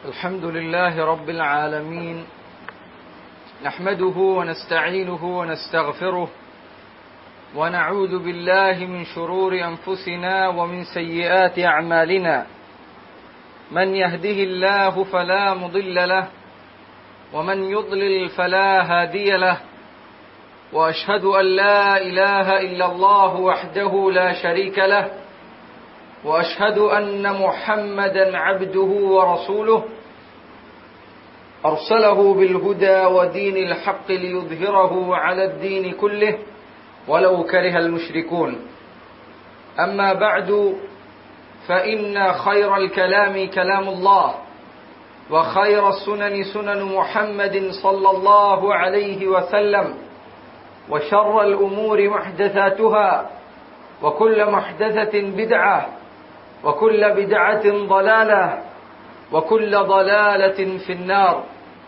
الحمد لله رب العالمين نحمده ونستعينه ونستغفره ونعوذ بالله من شرور انفسنا ومن سيئات اعمالنا من يهده الله فلا مضل له ومن يضلل فلا هادي له واشهد ان لا اله الا الله وحده لا شريك له واشهد ان محمدا عبده ورسوله ارسله بالهدى ودين الحق ليظهره على الدين كله ولو كره المشركون اما بعد فان خير الكلام كلام الله وخير السنن سنن محمد صلى الله عليه وسلم وشر الامور محدثاتها وكل محدثه بدعه وكل بدعه ضلاله وكل ضلاله في النار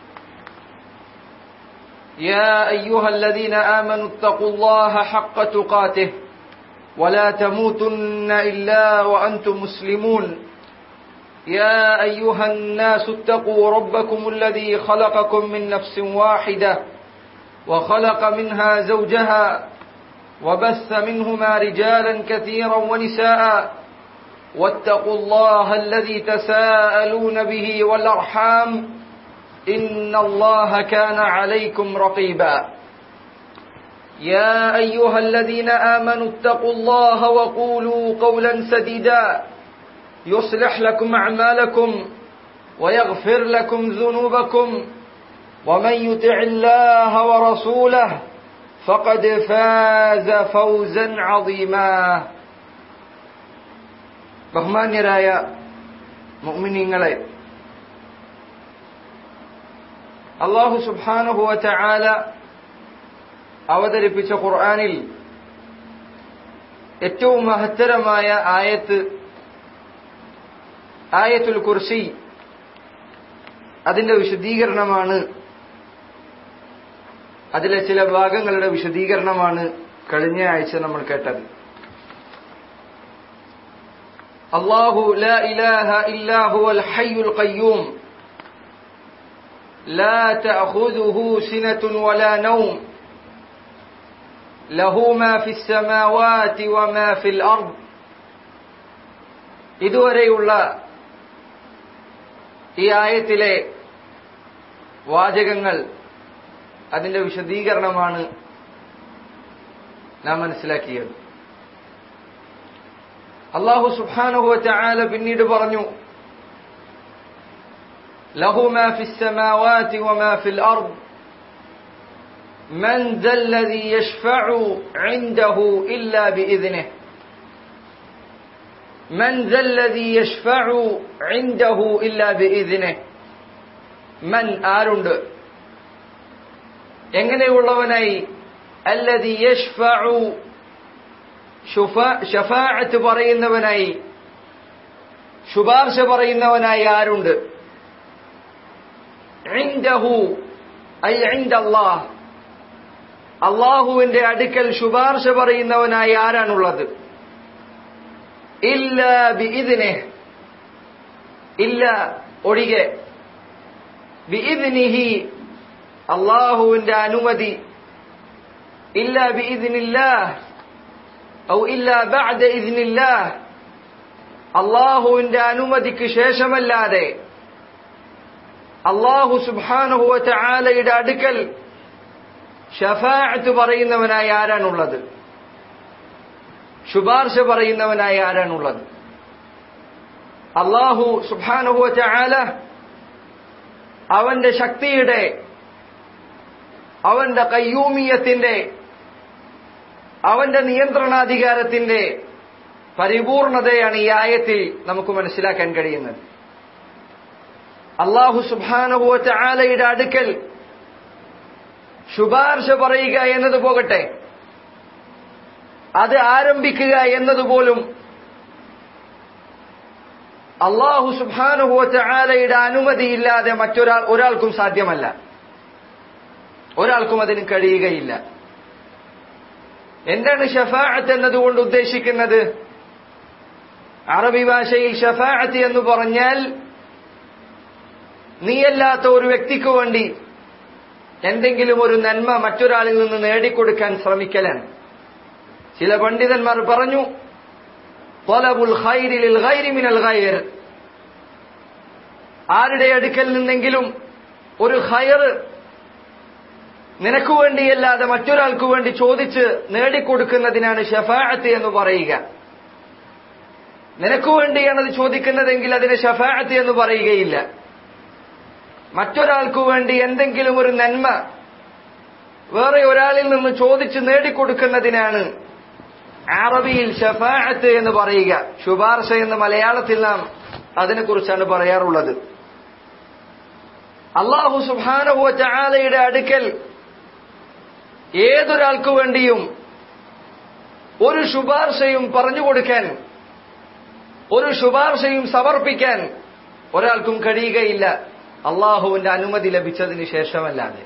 يا ايها الذين امنوا اتقوا الله حق تقاته ولا تموتن الا وانتم مسلمون يا ايها الناس اتقوا ربكم الذي خلقكم من نفس واحده وخلق منها زوجها وبث منهما رجالا كثيرا ونساء واتقوا الله الذي تساءلون به والارحام ان الله كان عليكم رقيبا يا ايها الذين امنوا اتقوا الله وقولوا قولا سديدا يصلح لكم اعمالكم ويغفر لكم ذنوبكم ومن يطع الله ورسوله فقد فاز فوزا عظيما ബഹുമാന്യരായ മുഅ്മിനീങ്ങളെ അള്ളാഹു സുബ്ഹാനഹു വതആല അവതരിപ്പിച്ച ഖുർആനിൽ ഏറ്റവും മഹത്തരമായ ആയത്ത് ആയത്തുൽ കുർസി അതിന്റെ വിശദീകരണമാണ് അതിലെ ചില ഭാഗങ്ങളുടെ വിശദീകരണമാണ് കഴിഞ്ഞ ആഴ്ച നമ്മൾ കേട്ടത് അള്ളാഹു لا إله إلا هو الحي القيوم لا تأخذه سنة ولا نوم له ما في السماوات وما في الأرض ഇതുവരെയുള്ള ഈ ആയത്തിലെ വാചകങ്ങൾ അതിന്റെ വിശദീകരണമാണ് നാം മനസ്സിലാക്കിയത് അള്ളാഹു സുബ്ഹാനഹു വതആല പിന്നീട് പറഞ്ഞു ലഹു മാ ഫിസ് സമാവാതി വമാ ഫിൽ അർദ് من ذا الذي يشفع عنده إلا بإذنه من ذا الذي يشفع عنده إلا بإذنه من ആരുണ്ട് എങ്ങനെയുള്ളവനായി അല്ലതി യഷ്ഫഉ ഷഫാഅത്ത് പറയുന്നവനായി ശുപാർശ പറയുന്നവനായി ആരുണ്ട് ഇൻദഹു ഐ ഇൻദല്ലാഹ് അള്ളാഹുവിന്റെ അടുക്കൽ ശുപാർശ പറയുന്നവനായി ആരാണുള്ളത് ഇല്ല ബിഇദ്നെ ഇല്ല ഒഴികെ ബിഇദ്നിഹി അള്ളാഹുവിന്റെ അനുമതി ഇല്ല ബിഇദ്നില്ലാഹ് ഔ ഇല്ല ബഅദ ഇദ്നില്ലാഹ് അള്ളാഹുവിന്റെ അനുമതിക്ക് ശേഷമല്ലാതെ അള്ളാഹു സുബ്ഹാനഹു വതആലയുടെ അടുക്കൽ ഷഫാഅത്ത് പറയുന്നവനായി ആരാണുള്ളത് ശുപാർശ പറയുന്നവനായി ആരാണുള്ളത് അള്ളാഹു സുബ്ഹാനഹു വതആല അവന്റെ ശക്തിയുടെ അവന്റെ കയ്യൂമിയത്തിന്റെ അവന്റെ നിയന്ത്രണാധികാരത്തിന്റെ പരിപൂർണതയാണ് ഈ ആയത്തിൽ നമുക്ക് മനസ്സിലാക്കാൻ കഴിയുന്നത് അള്ളാഹു സുബാനുഭവത്തെ ആലയുടെ അടുക്കൽ ശുപാർശ പറയുക എന്നത് പോകട്ടെ അത് ആരംഭിക്കുക എന്നതുപോലും അള്ളാഹു സുബാനുഭവത്തെ ആലയുടെ അനുമതിയില്ലാതെ മറ്റൊരാൾ ഒരാൾക്കും സാധ്യമല്ല ഒരാൾക്കും അതിന് കഴിയുകയില്ല എന്താണ് ഷഫാഅത്ത് എന്നതുകൊണ്ട് ഉദ്ദേശിക്കുന്നത് അറബി ഭാഷയിൽ ഷഫാഅത്ത് എന്ന് പറഞ്ഞാൽ നീയല്ലാത്ത ഒരു വ്യക്തിക്ക് വേണ്ടി എന്തെങ്കിലും ഒരു നന്മ മറ്റൊരാളിൽ നിന്ന് നേടിക്കൊടുക്കാൻ ശ്രമിക്കലാണ് ചില പണ്ഡിതന്മാർ പറഞ്ഞു തൊലബുൽ ഖൈരിലിൽ ഖൈരി മിനൽ ഖൈർ ആരുടെ അടുക്കൽ നിന്നെങ്കിലും ഒരു ഖൈർ നിനക്ക് വേണ്ടിയല്ലാതെ മറ്റൊരാൾക്ക് വേണ്ടി ചോദിച്ച് നേടിക്കൊടുക്കുന്നതിനാണ് ഷഫാഅത്ത് എന്ന് പറയുക നിനക്ക് വേണ്ടിയാണ് അത് ചോദിക്കുന്നതെങ്കിൽ അതിന് ഷഫാഅത്ത് എന്ന് പറയുകയില്ല മറ്റൊരാൾക്ക് വേണ്ടി എന്തെങ്കിലും ഒരു നന്മ വേറെ ഒരാളിൽ നിന്ന് ചോദിച്ച് നേടിക്കൊടുക്കുന്നതിനാണ് അറബിയിൽ ഷഫാഅത്ത് എന്ന് പറയുക ശുപാർശ എന്ന് മലയാളത്തിൽ നാം അതിനെക്കുറിച്ചാണ് പറയാറുള്ളത് അള്ളാഹു സുബാനഹുവ ചാലയുടെ അടുക്കൽ ഏതൊരാൾക്കു വേണ്ടിയും ഒരു ശുപാർശയും പറഞ്ഞു കൊടുക്കാൻ ഒരു ശുപാർശയും സമർപ്പിക്കാൻ ഒരാൾക്കും കഴിയുകയില്ല അള്ളാഹുവിന്റെ അനുമതി ലഭിച്ചതിന് ശേഷമല്ലാതെ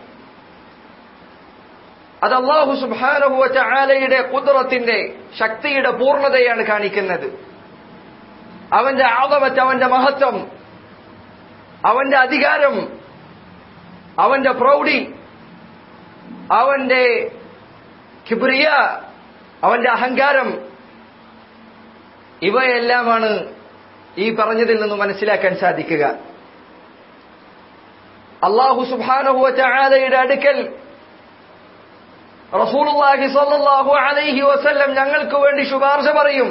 അത് അള്ളാഹു സുബാനഹുവ ചാലയുടെ കുതിറത്തിന്റെ ശക്തിയുടെ പൂർണ്ണതയാണ് കാണിക്കുന്നത് അവന്റെ ആദമറ്റ് അവന്റെ മഹത്വം അവന്റെ അധികാരം അവന്റെ പ്രൗഢി അവന്റെ കിബ്രിയ അവന്റെ അഹങ്കാരം ഇവയെല്ലാമാണ് ഈ പറഞ്ഞതിൽ നിന്ന് മനസ്സിലാക്കാൻ സാധിക്കുക അള്ളാഹു സുബാനഹുവ ചാലയുടെ അടുക്കൽ റസൂലുള്ളാഹി സ്വല്ലല്ലാഹു അലൈഹി വസല്ലം ഞങ്ങൾക്ക് വേണ്ടി ശുപാർശ പറയും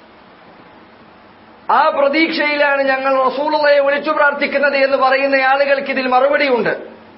ആ പ്രതീക്ഷയിലാണ് ഞങ്ങൾ റസൂലുള്ളയെ വിളിച്ചു പ്രാർത്ഥിക്കുന്നത് എന്ന് പറയുന്ന ആളുകൾക്ക് ഇതിൽ മറുപടിയുണ്ട്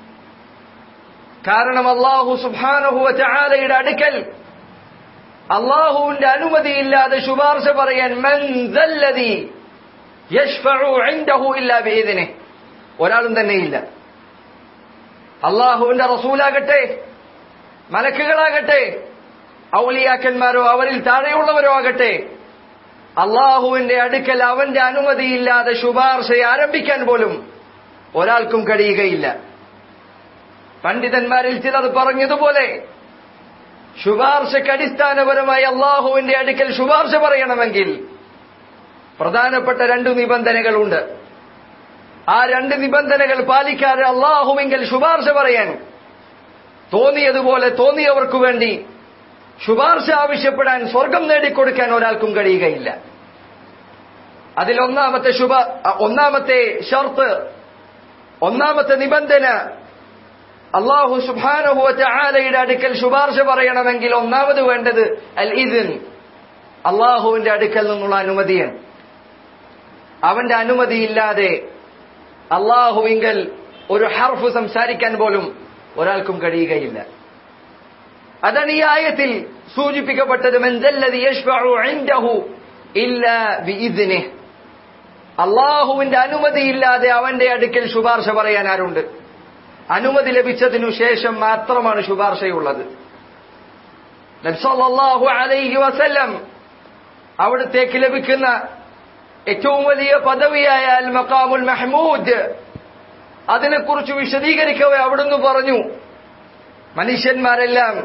കാരണം അള്ളാഹു സുബാനഹുവ ചാലയുടെ അടുക്കൽ അള്ളാഹുവിന്റെ അനുമതിയില്ലാതെ ശുപാർശ പറയാൻ മൻസല്ലതി യശ്ഫഉ ഇൻദഹു ഇല്ലാ ബിഇذنه ഒരാളും തന്നെയില്ല അള്ളാഹുവിന്റെ റസൂലാകട്ടെ മലക്കുകളാകട്ടെ ഔലിയാക്കന്മാരോ അവരിൽ താഴെയുള്ളവരോ ആകട്ടെ അള്ളാഹുവിന്റെ അടുക്കൽ അവന്റെ അനുമതിയില്ലാതെ ശുപാർശ ആരംഭിക്കാൻ പോലും ഒരാൾക്കും കഴിയുകയില്ല പണ്ഡിതന്മാരിൽ ചിലർ പറഞ്ഞതുപോലെ ശുപാർശയ്ക്ക് അടിസ്ഥാനപരമായി അള്ളാഹുവിന്റെ അടുക്കൽ ശുപാർശ പറയണമെങ്കിൽ പ്രധാനപ്പെട്ട രണ്ടു നിബന്ധനകളുണ്ട് ആ രണ്ട് നിബന്ധനകൾ പാലിക്കാതെ അള്ളാഹുവിങ്കൽ ശുപാർശ പറയാൻ തോന്നിയതുപോലെ തോന്നിയവർക്കു വേണ്ടി ശുപാർശ ആവശ്യപ്പെടാൻ സ്വർഗം നേടിക്കൊടുക്കാൻ ഒരാൾക്കും കഴിയുകയില്ല അതിൽ ഒന്നാമത്തെ ശുഭ ഒന്നാമത്തെ ഷർത്ത് ഒന്നാമത്തെ നിബന്ധന അള്ളാഹു സുബാനഹുവറ്റ ആലയുടെ അടുക്കൽ ശുപാർശ പറയണമെങ്കിൽ ഒന്നാമത് വേണ്ടത് അൽ ഇദിൻ അള്ളാഹുവിന്റെ അടുക്കൽ നിന്നുള്ള അനുമതിയാണ് അവന്റെ അനുമതിയില്ലാതെ അള്ളാഹുവിങ്കൽ ഒരു ഹർഫ് സംസാരിക്കാൻ പോലും ഒരാൾക്കും കഴിയുകയില്ല അതാണ് ഈ ആയത്തിൽ സൂചിപ്പിക്കപ്പെട്ടത് മെൻസല്ലതി യശ്ഫഉ ഇൻദഹു ഇല്ലാ ബിഇദ്നിഹ് അള്ളാഹുവിന്റെ അനുമതിയില്ലാതെ അവന്റെ അടുക്കൽ ശുപാർശ പറയാൻ ആരുണ്ട് അനുമതി ലഭിച്ചതിനു ശേഷം മാത്രമാണ് ശുപാർശയുള്ളത് നബ്സല്ലാഹു അലൈഹി വസല്ലം അവിടത്തേക്ക് ലഭിക്കുന്ന ഏറ്റവും വലിയ പദവിയായ അൽ മക്കാമുൽ മെഹ്മൂദ് അതിനെക്കുറിച്ച് വിശദീകരിക്കവേ അവിടുന്ന് പറഞ്ഞു മനുഷ്യന്മാരെല്ലാം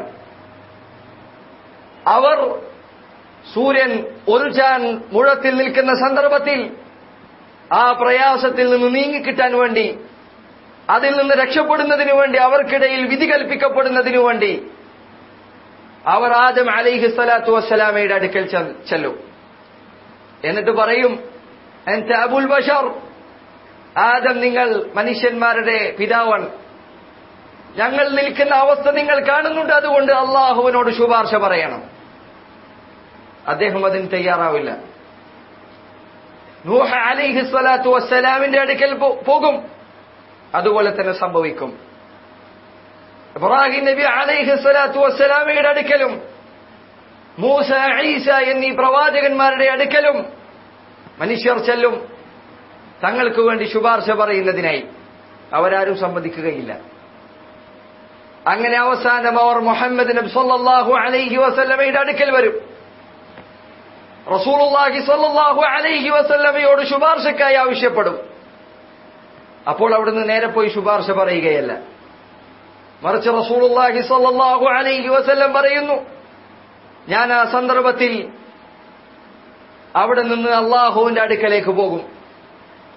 അവർ സൂര്യൻ ഒരു ചാൻ മുഴത്തിൽ നിൽക്കുന്ന സന്ദർഭത്തിൽ ആ പ്രയാസത്തിൽ നിന്ന് നീങ്ങിക്കിട്ടാൻ വേണ്ടി അതിൽ നിന്ന് രക്ഷപ്പെടുന്നതിനു വേണ്ടി അവർക്കിടയിൽ വിധി കൽപ്പിക്കപ്പെടുന്നതിനു വേണ്ടി അവർ ആദം അലൈഹി സ്വലാത്തു വസ്സലാമയുടെ അടുക്കൽ ചെല്ലും എന്നിട്ട് പറയും എന്റെ അബുൽ ബഷർ ആദം നിങ്ങൾ മനുഷ്യന്മാരുടെ പിതാവാണ് ഞങ്ങൾ നിൽക്കുന്ന അവസ്ഥ നിങ്ങൾ കാണുന്നുണ്ട് അതുകൊണ്ട് അള്ളാഹുവിനോട് ശുപാർശ പറയണം അദ്ദേഹം അതിന് തയ്യാറാവില്ല നൂഹ അലിഹി സ്വലാത്തു വസ്സലാമിന്റെ അടുക്കൽ പോകും അതുപോലെ തന്നെ സംഭവിക്കും ഇബ്രാഹിം നബി അലൈഹി സ്വലാത്തു വസ്സലാമയുടെ അടുക്കലും മൂസ ഈസ എന്നീ പ്രവാചകന്മാരുടെ അടുക്കലും മനുഷ്യർ ചെല്ലും തങ്ങൾക്ക് വേണ്ടി ശുപാർശ പറയുന്നതിനായി അവരാരും സമ്മതിക്കുകയില്ല അങ്ങനെ അവസാനം അവർ മുഹമ്മദ് നബി സല്ലല്ലാഹു അലൈഹി വസല്ലമയുടെ അടുക്കൽ വരും റസൂലുള്ളാഹി സല്ലല്ലാഹു അലൈഹി വസല്ലമയോട് ശുപാർശക്കായി ആവശ്യപ്പെടും അപ്പോൾ അവിടുന്ന് നേരെ പോയി ശുപാർശ പറയുകയല്ല മറിച്ച് റസൂലുള്ളാഹി സല്ലല്ലാഹു അലൈഹി വസല്ലം പറയുന്നു ഞാൻ ആ സന്ദർഭത്തിൽ അവിടെ നിന്ന് അള്ളാഹുവിന്റെ അടുക്കലേക്ക് പോകും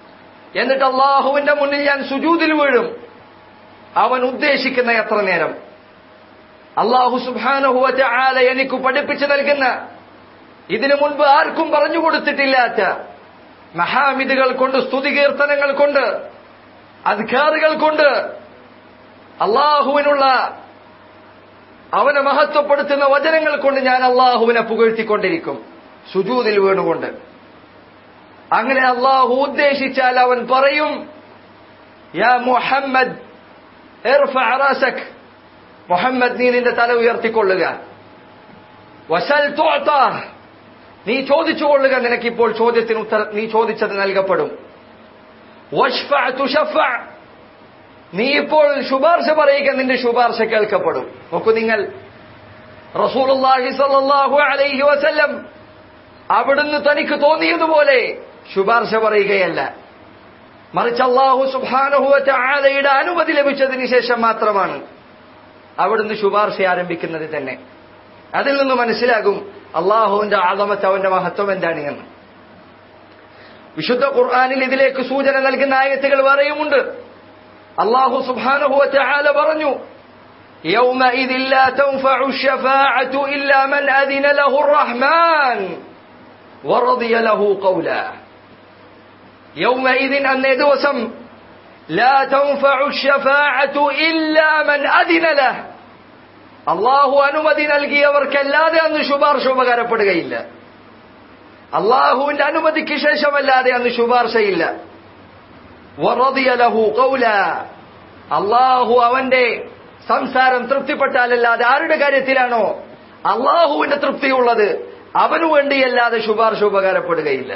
എന്നിട്ട് അള്ളാഹുവിന്റെ മുന്നിൽ ഞാൻ സുജൂതിൽ വീഴും അവൻ ഉദ്ദേശിക്കുന്ന എത്ര നേരം അള്ളാഹു സുബാനഹുവറ്റ ആല എനിക്ക് പഠിപ്പിച്ചു നൽകുന്ന ഇതിനു മുൻപ് ആർക്കും പറഞ്ഞു കൊടുത്തിട്ടില്ലാത്ത മഹാമിദുകൾ കൊണ്ട് സ്തുതികീർത്തനങ്ങൾ കൊണ്ട് അധികാരികൾ കൊണ്ട് അള്ളാഹുവിനുള്ള അവനെ മഹത്വപ്പെടുത്തുന്ന വചനങ്ങൾ കൊണ്ട് ഞാൻ അള്ളാഹുവിനെ പുകഴ്ത്തിക്കൊണ്ടിരിക്കും സുജൂതിൽ വീണുകൊണ്ട് അങ്ങനെ അള്ളാഹു ഉദ്ദേശിച്ചാൽ അവൻ പറയും യാ മുഹമ്മദ് ഇർഫഅ റാസക് മുഹമ്മദ് നീ നിന്റെ തല ഉയർത്തിക്കൊള്ളുക വസൽ തുഅത നീ ചോദിച്ചുകൊള്ളുക നിനക്കിപ്പോൾ ചോദ്യത്തിന് ഉത്തരം നീ ചോദിച്ചത് നൽകപ്പെടും വഷ്ഫഅ തുഷഫഅ നീ ഇപ്പോൾ ശുപാർശ പറയുക നിന്റെ ശുപാർശ കേൾക്കപ്പെടും നോക്കൂ നിങ്ങൾ റസൂലുള്ളാഹി സ്വല്ലല്ലാഹു അലൈഹി വസല്ലം അവിടുന്ന് തനിക്ക് തോന്നിയതുപോലെ ശുപാർശ പറയുകയല്ല മറിച്ച് അള്ളാഹു സുബാനുഹുവറ്റ ആലയുടെ അനുമതി ലഭിച്ചതിന് ശേഷം മാത്രമാണ് അവിടുന്ന് ശുപാർശ ആരംഭിക്കുന്നത് തന്നെ അതിൽ നിന്ന് മനസ്സിലാകും അള്ളാഹുവിന്റെ ആളമത്ത് അവന്റെ മഹത്വം എന്താണ് എന്ന് വിശുദ്ധ ഖുർആാനിൽ ഇതിലേക്ക് സൂചന നൽകുന്ന ആയത്തുകൾ വേറെയുമുണ്ട് അള്ളാഹു സുബാനുഹുവറ്റ ആല പറഞ്ഞു يومئذ لا تنفع الشفاعة إلا من أذن له الرحمن ورضي له قولا يومئذ أن ദിവസം لا تنفع الشفاعة إلا من أذن له അള്ളാഹു അനുമതി നൽകിയവർക്കല്ലാതെ അന്ന് ശുപാർശ ഉപകാരപ്പെടുകയില്ല അള്ളാഹുവിന്റെ അനുമതിക്ക് ശേഷമല്ലാതെ അന്ന് ശുപാർശയില്ല ലഹു കൗല അള്ളാഹു അവന്റെ സംസാരം തൃപ്തിപ്പെട്ടാലല്ലാതെ ആരുടെ കാര്യത്തിലാണോ അള്ളാഹുവിന്റെ തൃപ്തിയുള്ളത് അവനു വേണ്ടിയല്ലാതെ ശുപാർശ ഉപകാരപ്പെടുകയില്ല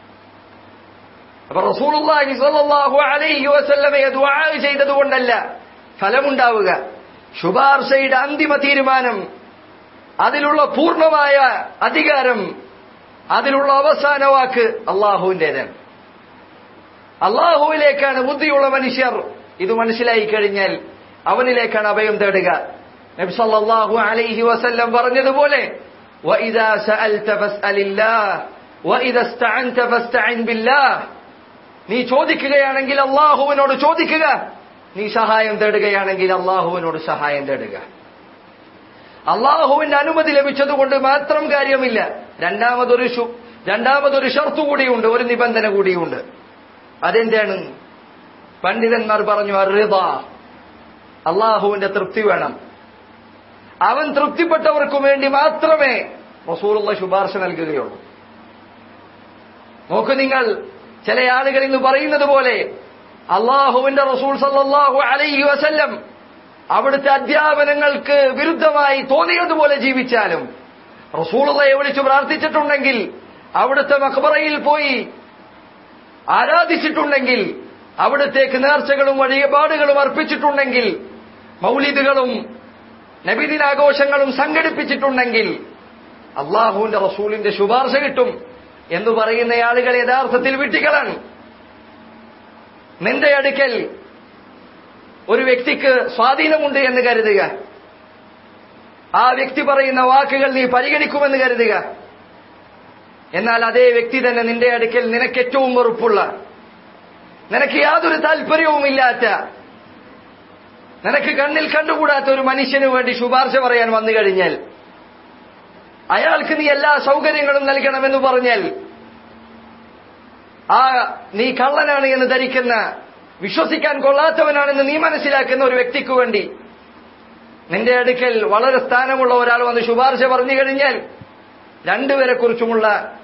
അപ്പൊ റസൂലുള്ളാഹി സ്വല്ലല്ലാഹു അലൈഹി വസല്ലമയെ ദുആ ചെയ്തതുകൊണ്ടല്ല ഫലമുണ്ടാവുക ശുപാർശയുടെ അന്തിമ തീരുമാനം അതിലുള്ള പൂർണ്ണമായ അധികാരം അതിലുള്ള അവസാന വാക്ക് അള്ളാഹുവിൻ്റെതാണ് അള്ളാഹുവിലേക്കാണ് ബുദ്ധിയുള്ള മനുഷ്യർ ഇത് മനസ്സിലായി കഴിഞ്ഞാൽ അവനിലേക്കാണ് അഭയം തേടുക നബി സല്ലല്ലാഹു അലൈഹി വസല്ലം പറഞ്ഞതുപോലെ وإذا سألت فاسأل الله وإذا استعنت فاستعن بالله നീ ചോദിക്കുകയാണെങ്കിൽ അള്ളാഹുവിനോട് ചോദിക്കുക നീ സഹായം തേടുകയാണെങ്കിൽ അള്ളാഹുവിനോട് സഹായം തേടുക അള്ളാഹുവിന്റെ അനുമതി ലഭിച്ചതുകൊണ്ട് മാത്രം കാര്യമില്ല രണ്ടാമതൊരു രണ്ടാമതൊരു ഷർത്തു കൂടിയുണ്ട് ഒരു നിബന്ധന കൂടിയുണ്ട് അതെന്താണ് പണ്ഡിതന്മാർ പറഞ്ഞു അറിത അള്ളാഹുവിന്റെ തൃപ്തി വേണം അവൻ തൃപ്തിപ്പെട്ടവർക്കു വേണ്ടി മാത്രമേ റസൂലുള്ള ശുപാർശ നൽകുകയുള്ളൂ നോക്കൂ നിങ്ങൾ ചില ആളുകൾ ഇന്ന് പറയുന്നത് പോലെ അള്ളാഹുവിന്റെ റസൂൽ സല്ലാഹു അലൈഹി വസല്ലം അവിടുത്തെ അധ്യാപനങ്ങൾക്ക് വിരുദ്ധമായി തോന്നിയതുപോലെ ജീവിച്ചാലും റസൂളയെ വിളിച്ച് പ്രാർത്ഥിച്ചിട്ടുണ്ടെങ്കിൽ അവിടുത്തെ മക്ബറയിൽ പോയി ആരാധിച്ചിട്ടുണ്ടെങ്കിൽ അവിടത്തേക്ക് നേർച്ചകളും വഴിപാടുകളും അർപ്പിച്ചിട്ടുണ്ടെങ്കിൽ മൗലിദുകളും നബിദിനാഘോഷങ്ങളും സംഘടിപ്പിച്ചിട്ടുണ്ടെങ്കിൽ അള്ളാഹുവിന്റെ റസൂലിന്റെ ശുപാർശ കിട്ടും എന്ന് പറയുന്ന ആളുകൾ യഥാർത്ഥത്തിൽ വിട്ടികളാണ് നിന്റെ അടുക്കൽ ഒരു വ്യക്തിക്ക് സ്വാധീനമുണ്ട് എന്ന് കരുതുക ആ വ്യക്തി പറയുന്ന വാക്കുകൾ നീ പരിഗണിക്കുമെന്ന് കരുതുക എന്നാൽ അതേ വ്യക്തി തന്നെ നിന്റെ അടുക്കൽ നിനക്ക് ഏറ്റവും വെറുപ്പുള്ള നിനക്ക് യാതൊരു താല്പര്യവുമില്ലാത്ത നിനക്ക് കണ്ണിൽ കണ്ടുകൂടാത്ത ഒരു മനുഷ്യന് വേണ്ടി ശുപാർശ പറയാൻ വന്നു കഴിഞ്ഞാൽ അയാൾക്ക് നീ എല്ലാ സൗകര്യങ്ങളും നൽകണമെന്ന് പറഞ്ഞാൽ ആ നീ കള്ളനാണ് എന്ന് ധരിക്കുന്ന വിശ്വസിക്കാൻ കൊള്ളാത്തവനാണെന്ന് നീ മനസ്സിലാക്കുന്ന ഒരു വ്യക്തിക്ക് വേണ്ടി നിന്റെ അടുക്കൽ വളരെ സ്ഥാനമുള്ള ഒരാൾ വന്ന് ശുപാർശ പറഞ്ഞു കഴിഞ്ഞാൽ രണ്ടുപേരെ കുറിച്ചുമുള്ള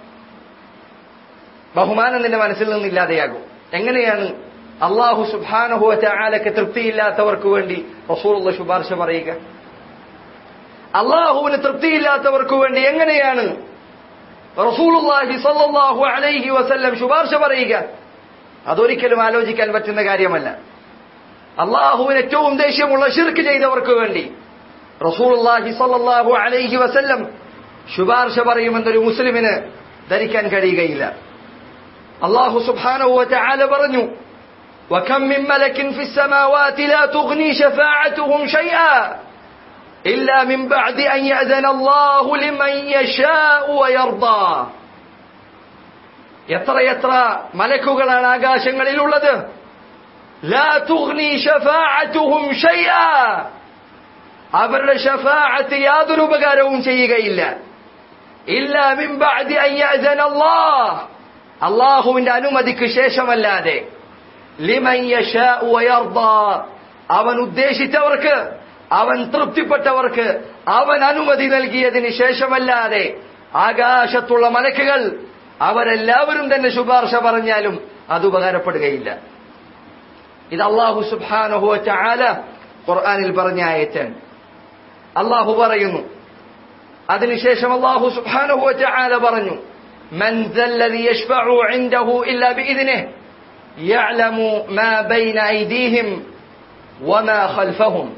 ബഹുമാനം നിന്റെ മനസ്സിൽ നിന്നില്ലാതെയാകും എങ്ങനെയാണ് അള്ളാഹു സുബാനഹുവറ്റ ആലക്ക് തൃപ്തിയില്ലാത്തവർക്ക് വേണ്ടി റസൂലുള്ള ശുപാർശ പറയുക അള്ളാഹുവിന് തൃപ്തിയില്ലാത്തവർക്ക് വേണ്ടി എങ്ങനെയാണ് റസൂലുള്ളാഹി സല്ലല്ലാഹു അലൈഹി വസല്ലം ശുപാർശ പറയുക അതൊരിക്കലും ആലോചിക്കാൻ പറ്റുന്ന കാര്യമല്ല അള്ളാഹുവിന് ഏറ്റവും ദേഷ്യമുള്ള ഷിർക്ക് ചെയ്തവർക്ക് വേണ്ടി റസൂലുള്ളാഹി സല്ലല്ലാഹു അലൈഹി വസല്ലം ശുപാർശ പറയുമെന്നൊരു മുസ്ലിമിന് ധരിക്കാൻ കഴിയുകയില്ല അള്ളാഹു സുബ്ഹാനഹു വതആല പറഞ്ഞു وكم من ملك في السماوات لا تغني شفاعتهم شيئا إلا من بعد أن يأذن الله لمن يشاء ويرضى എത്രയെത്ര മലക്കുകളാണ് ആകാശങ്ങളിലുള്ളത് ലാ തുഗ്നി ശഫാഅത്തുഹും ഷൈആ അവരുടെ ഷഫാഅത്ത് യാതൊരു ഉപകാരവും ചെയ്യുകയില്ല ഇല്ല മിൻ ബഅദി അൻ യഅ്സന അല്ലാഹ് അല്ലാഹുവിന്റെ അനുമതിക്ക് ശേഷമല്ലാതെ ലിമൻ യശാഉ വയർദാ അവൻ ഉദ്ദേശിച്ചവർക്ക് അവൻ തൃപ്തിപ്പെട്ടവർക്ക് അവൻ അനുമതി നൽകിയതിന് ശേഷമല്ലാതെ ആകാശത്തുള്ള മലക്കുകൾ അവരെല്ലാവരും തന്നെ ശുപാർശ പറഞ്ഞാലും അത് ഉപകാരപ്പെടുകയില്ല ഇത് അള്ളാഹു സുബാനഹു ചാല ഖുർആാനിൽ പറഞ്ഞ ആയറ്റാണ് അള്ളാഹു പറയുന്നു അതിനുശേഷം അള്ളാഹു സുബാനഹു ചാല പറഞ്ഞു من ذا الذي يشفع عنده إلا بإذنه يعلم ما بين أيديهم وما خلفهم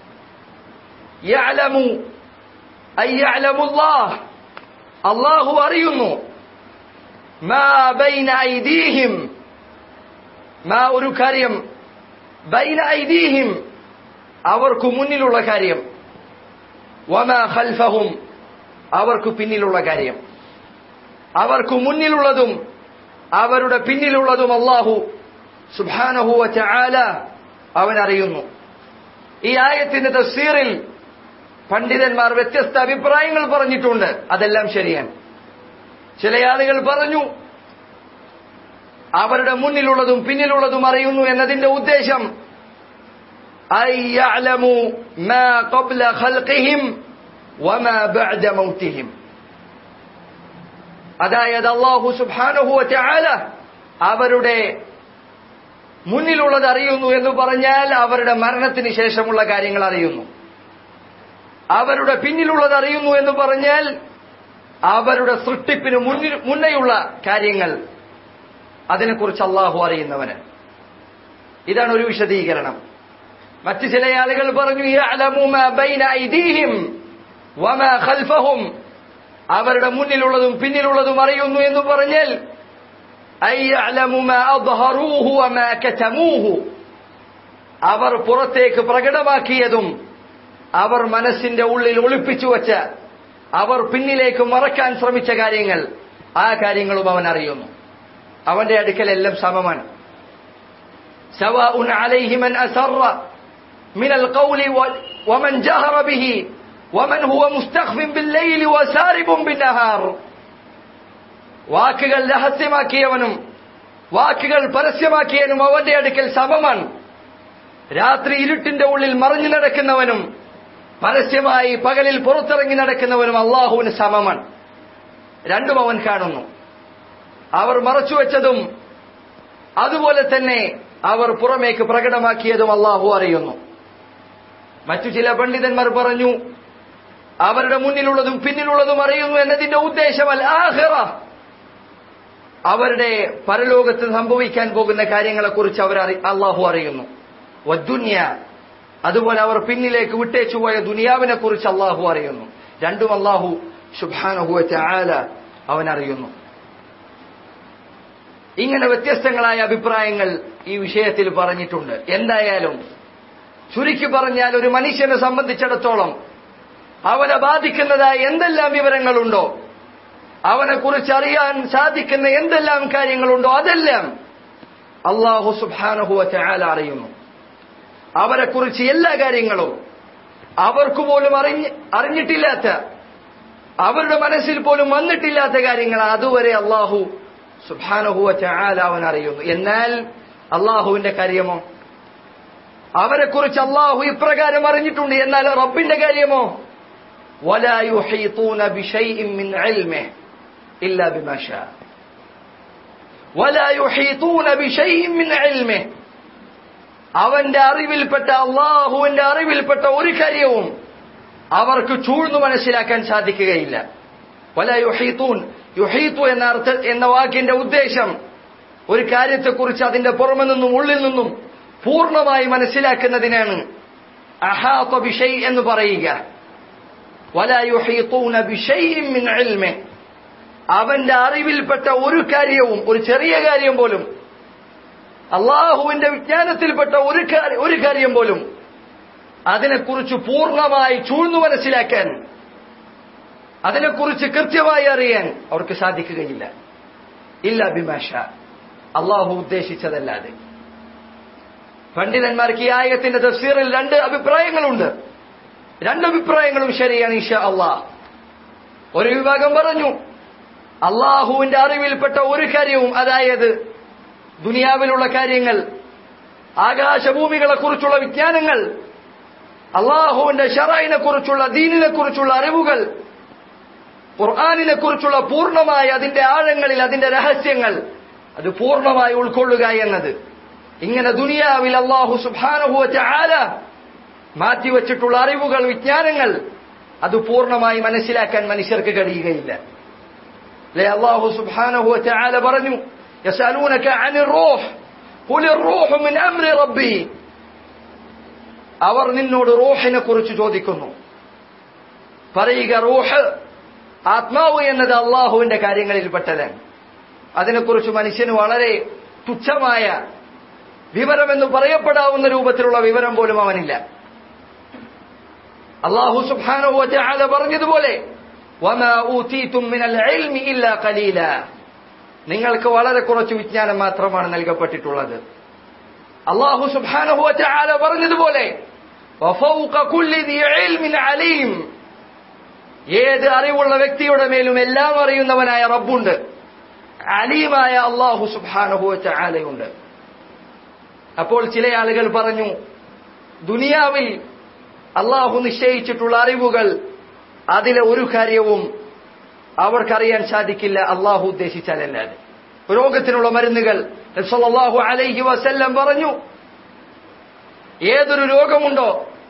يعلم أي يعلم الله الله അറിയുന്നു ما بين أيديهم ما ഒരു കാര്യം ബൈന ഐദീഹിം അവർക്ക് മുന്നിലുള്ള കാര്യം വമാ ഖൽഫഹും അവർക്ക് പിന്നിലുള്ള കാര്യം അവർക്ക് മുന്നിലുള്ളതും അവരുടെ പിന്നിലുള്ളതും അള്ളാഹു സുബാനഹു ചാല അവൻ അറിയുന്നു ഈ ആയത്തിന്റെ തഫ്സീറിൽ പണ്ഡിതന്മാർ വ്യത്യസ്ത അഭിപ്രായങ്ങൾ പറഞ്ഞിട്ടുണ്ട് അതെല്ലാം ശരിയാണ് ചില ആളുകൾ പറഞ്ഞു അവരുടെ മുന്നിലുള്ളതും പിന്നിലുള്ളതും അറിയുന്നു എന്നതിന്റെ ഉദ്ദേശം أن يعلموا ما قبل خلقهم وما بعد موتهم അതായത് അള്ളാഹു സുബാനഹു ചാല അവരുടെ മുന്നിലുള്ളത് അറിയുന്നു എന്ന് പറഞ്ഞാൽ അവരുടെ മരണത്തിന് ശേഷമുള്ള കാര്യങ്ങൾ അറിയുന്നു അവരുടെ പിന്നിലുള്ളത് അറിയുന്നു എന്ന് പറഞ്ഞാൽ അവരുടെ സൃഷ്ടിപ്പിന് മുന്നിൽ മുന്നേയുള്ള കാര്യങ്ങൾ അതിനെക്കുറിച്ച് അള്ളാഹു അറിയുന്നവന് ഇതാണ് ഒരു വിശദീകരണം മറ്റു ചില ആളുകൾ പറഞ്ഞു "യഅലമു മാ ബൈന ഐദീഹിം വമാ ഖൽഫഹും അവരുടെ മുന്നിലുള്ളതും പിന്നിലുള്ളതും അറിയുന്നു എന്ന് പറഞ്ഞാൽ "ഐ യഅലമു മാ അദ്ഹറൂഹു വമാ കതമൂഹു അവർ പുറത്തേക്ക് പ്രകടമാക്കിയതും അവർ മനസ്സിന്റെ ഉള്ളിൽ ഒളിപ്പിച്ചു വച്ച അവർ പിന്നിലേക്ക് മറക്കാൻ ശ്രമിച്ച കാര്യങ്ങൾ ആ കാര്യങ്ങളും അവൻ അറിയുന്നു അവന്റെ അടുക്കൽ എല്ലാം സമമാണ് سواء عليه من أسر من القول ومن جهر به ومن هو مستخف بالليل وسارب بالنهار വാക്കുകൾ രഹസ്യമാക്കിയവനും വാക്കുകൾ പരസ്യമാക്കിയവനും അവന്റെ അടുക്കൽ സമമാണ് രാത്രി ഇരുട്ടിന്റെ ഉള്ളിൽ മറിഞ്ഞു നടക്കുന്നവനും പരസ്യമായി പകലിൽ പുറത്തിറങ്ങി നടക്കുന്നവനും അള്ളാഹുവിന് സമമാണ് രണ്ടും അവൻ കാണുന്നു അവർ മറച്ചുവെച്ചതും അതുപോലെ തന്നെ അവർ പുറമേക്ക് പ്രകടമാക്കിയതും അള്ളാഹു അറിയുന്നു മറ്റു ചില പണ്ഡിതന്മാർ പറഞ്ഞു അവരുടെ മുന്നിലുള്ളതും പിന്നിലുള്ളതും അറിയുന്നു എന്നതിന്റെ ഉദ്ദേശം അൽ ആഹിറ അവരുടെ പരലോകത്ത് സംഭവിക്കാൻ പോകുന്ന കാര്യങ്ങളെക്കുറിച്ച് അവർ അള്ളാഹു അറിയുന്നു വദ്ദുന്യ അതുപോലെ അവർ പിന്നിലേക്ക് വിട്ടേച്ചു പോയ ദുനിയാവിനെ കുറിച്ച് അള്ളാഹു അറിയുന്നു രണ്ടും അള്ളാഹു സുബാനഹുവ ചാല അവൻ അറിയുന്നു ഇങ്ങനെ വ്യത്യസ്തങ്ങളായ അഭിപ്രായങ്ങൾ ഈ വിഷയത്തിൽ പറഞ്ഞിട്ടുണ്ട് എന്തായാലും ചുരുക്കി പറഞ്ഞാൽ ഒരു മനുഷ്യനെ സംബന്ധിച്ചിടത്തോളം അവനെ ബാധിക്കുന്നതായ എന്തെല്ലാം വിവരങ്ങളുണ്ടോ അവനെ കുറിച്ച് അറിയാൻ സാധിക്കുന്ന എന്തെല്ലാം കാര്യങ്ങളുണ്ടോ അതെല്ലാം അള്ളാഹു സുബാനഹുവ ചാല അറിയുന്നു അവരെ കുറിച്ച് എല്ലാ കാര്യങ്ങളും അവർക്ക് പോലും അറിഞ്ഞ് അറിഞ്ഞിട്ടില്ലാത്ത അവരുടെ മനസ്സിൽ പോലും വന്നിട്ടില്ലാത്ത കാര്യങ്ങൾ അതുവരെ അള്ളാഹു സുബാനഹുവ ചാല അവൻ അറിയുന്നു എന്നാൽ അള്ളാഹുവിന്റെ കാര്യമോ അവരെ കുറിച്ച് അള്ളാഹു ഇപ്രകാരം അറിഞ്ഞിട്ടുണ്ട് എന്നാൽ റബ്ബിന്റെ കാര്യമോ ولا يحيطون بشيء من علمه إلا بما شاء ولا يحيطون بشيء من علمه അവന്റെ അറിവിൽപ്പെട്ട അള്ളാഹുവിന്റെ അറിവിൽപ്പെട്ട ഒരു കാര്യവും അവർക്ക് ചൂഴ്ന്നു മനസ്സിലാക്കാൻ സാധിക്കുകയില്ല വല യുഹീത്തൂൻ യുഹീത്തു എന്ന അർത്ഥ എന്ന വാക്കിന്റെ ഉദ്ദേശം ഒരു കാര്യത്തെക്കുറിച്ച് അതിന്റെ പുറമെ നിന്നും ഉള്ളിൽ നിന്നും പൂർണ്ണമായി മനസ്സിലാക്കുന്നതിനാണ് അഹാത്ത ബിഷൈ എന്ന് പറയുക വല യുഹീത്തൂന ബിഷൈഇൻ മിൻ ഇൽമിഹ് അവന്റെ അറിവിൽപ്പെട്ട ഒരു കാര്യവും ഒരു ചെറിയ കാര്യം പോലും അള്ളാഹുവിന്റെ വിജ്ഞാനത്തിൽപ്പെട്ട ഒരു ഒരു കാര്യം പോലും അതിനെക്കുറിച്ച് പൂർണ്ണമായി ചൂഴ്ന്നു മനസ്സിലാക്കാൻ അതിനെക്കുറിച്ച് കൃത്യമായി അറിയാൻ അവർക്ക് സാധിക്കുകയില്ല ഇല്ല ബിമാഷ അള്ളാഹു ഉദ്ദേശിച്ചതല്ലാതെ പണ്ഡിതന്മാർക്ക് ഈ ആയത്തിന്റെ തഫ്സീറിൽ രണ്ട് അഭിപ്രായങ്ങളുണ്ട് രണ്ട് അഭിപ്രായങ്ങളും ശരിയാണ് ഇഷ അള്ളാഹ് ഒരു വിഭാഗം പറഞ്ഞു അള്ളാഹുവിന്റെ അറിവിൽപ്പെട്ട ഒരു കാര്യവും അതായത് ദുനിയാവിലുള്ള കാര്യങ്ങൾ ആകാശഭൂമികളെ കുറിച്ചുള്ള വിജ്ഞാനങ്ങൾ അള്ളാഹുവിന്റെ ഷറൈനെ കുറിച്ചുള്ള ദീനിനെ കുറിച്ചുള്ള അറിവുകൾ ഖുർആാനിനെ കുറിച്ചുള്ള പൂർണ്ണമായ അതിന്റെ ആഴങ്ങളിൽ അതിന്റെ രഹസ്യങ്ങൾ അത് പൂർണ്ണമായി ഉൾക്കൊള്ളുക എന്നത് ഇങ്ങനെ ദുനിയാവിൽ അള്ളാഹു സുബാനുഭവച്ച ആല മാറ്റിവെച്ചിട്ടുള്ള അറിവുകൾ വിജ്ഞാനങ്ങൾ അത് പൂർണ്ണമായി മനസ്സിലാക്കാൻ മനുഷ്യർക്ക് കഴിയുകയില്ല അല്ലെ അള്ളാഹു സുബാനുഭവച്ച ആല പറഞ്ഞു يسألونك عن الروح قل الروح من أمر ربي അവർ നിന്നോട് റൂഹിനെ കുറിച്ച് ചോദിക്കുന്നു പറയുക റൂഹ് ആത്മാവ് എന്നത് അള്ളാഹുവിന്റെ കാര്യങ്ങളിൽപ്പെട്ടതാണ് അതിനെക്കുറിച്ച് മനുഷ്യന് വളരെ തുച്ഛമായ വിവരമെന്ന് പറയപ്പെടാവുന്ന രൂപത്തിലുള്ള വിവരം പോലും അവനില്ല അള്ളാഹു സുബാനുഭവത്തെ പറഞ്ഞതുപോലെ وما أوتيتم من العلم إلا قليلا നിങ്ങൾക്ക് വളരെ കുറച്ച് വിജ്ഞാനം മാത്രമാണ് നൽകപ്പെട്ടിട്ടുള്ളത് അള്ളാഹു സുബാനുഭവത്തെ ആല പറഞ്ഞതുപോലെ അലീം ഏത് അറിവുള്ള വ്യക്തിയുടെ മേലും എല്ലാം അറിയുന്നവനായ റബ്ബുണ്ട് അലീമായ അള്ളാഹു സുബാനുഭവത്തെ ആലയുണ്ട് അപ്പോൾ ചില ആളുകൾ പറഞ്ഞു ദുനിയാവിൽ അള്ളാഹു നിശ്ചയിച്ചിട്ടുള്ള അറിവുകൾ അതിലെ ഒരു കാര്യവും അവർക്കറിയാൻ സാധിക്കില്ല അള്ളാഹു ഉദ്ദേശിച്ചാലല്ലാതെ രോഗത്തിനുള്ള മരുന്നുകൾ സല്ലല്ലാഹു അലൈഹി വസല്ലം പറഞ്ഞു ഏതൊരു രോഗമുണ്ടോ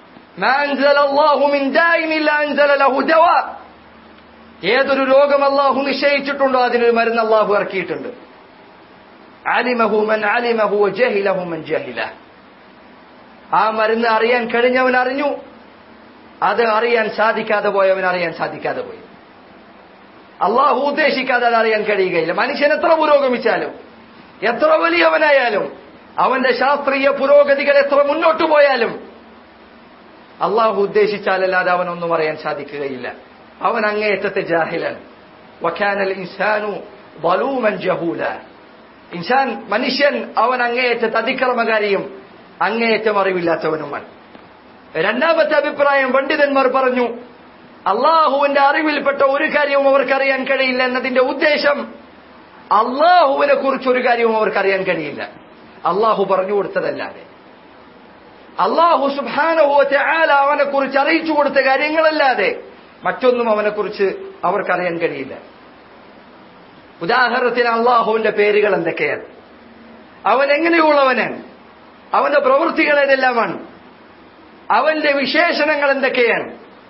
ഏതൊരു രോഗം അള്ളാഹു നിശ്ചയിച്ചിട്ടുണ്ടോ അതിനൊരു മരുന്ന് അള്ളാഹു ഇറക്കിയിട്ടുണ്ട് അലിമഹു മൻ അലിമഹു ജഹിലഹു മൻ ജഹില ആ മരുന്ന് അറിയാൻ കഴിഞ്ഞവൻ അറിഞ്ഞു അത് അറിയാൻ സാധിക്കാതെ പോയവൻ അറിയാൻ സാധിക്കാതെ പോയി അള്ളാഹു ഉദ്ദേശിക്കാതെ അത് അറിയാൻ കഴിയുകയില്ല മനുഷ്യൻ എത്ര പുരോഗമിച്ചാലും എത്ര വലിയവനായാലും അവന്റെ ശാസ്ത്രീയ പുരോഗതികൾ എത്ര മുന്നോട്ട് പോയാലും അള്ളാഹു ഉദ്ദേശിച്ചാലല്ലാതെ അവനൊന്നും അറിയാൻ സാധിക്കുകയില്ല അവൻ അങ്ങേയറ്റത്തെ ജാഹിലൻ വഖാനൽ ഇൻസാനു ബലൂമൻ ജഹൂല ഇൻസാൻ മനുഷ്യൻ അവൻ അങ്ങേയറ്റത്തെ അതിക്രമകാരിയും അങ്ങേയറ്റം അറിവില്ലാത്തവനുമാണ് രണ്ടാമത്തെ അഭിപ്രായം പണ്ഡിതന്മാർ പറഞ്ഞു അള്ളാഹുവിന്റെ അറിവിൽപ്പെട്ട ഒരു കാര്യവും അവർക്കറിയാൻ കഴിയില്ല എന്നതിന്റെ ഉദ്ദേശം അള്ളാഹുവിനെ കുറിച്ച് ഒരു കാര്യവും അവർക്കറിയാൻ കഴിയില്ല അള്ളാഹു പറഞ്ഞു കൊടുത്തതല്ലാതെ അള്ളാഹു സുബാനഹുവത്തെ ആല അവനെ കുറിച്ച് അറിയിച്ചു കൊടുത്ത കാര്യങ്ങളല്ലാതെ മറ്റൊന്നും അവനെക്കുറിച്ച് അവർക്കറിയാൻ കഴിയില്ല ഉദാഹരണത്തിന് അള്ളാഹുവിന്റെ പേരുകൾ എന്തൊക്കെയാണ് അവൻ എങ്ങനെയുള്ളവനാണ് അവന്റെ പ്രവൃത്തികൾ ഏതെല്ലാമാണ് അവന്റെ വിശേഷണങ്ങൾ എന്തൊക്കെയാണ്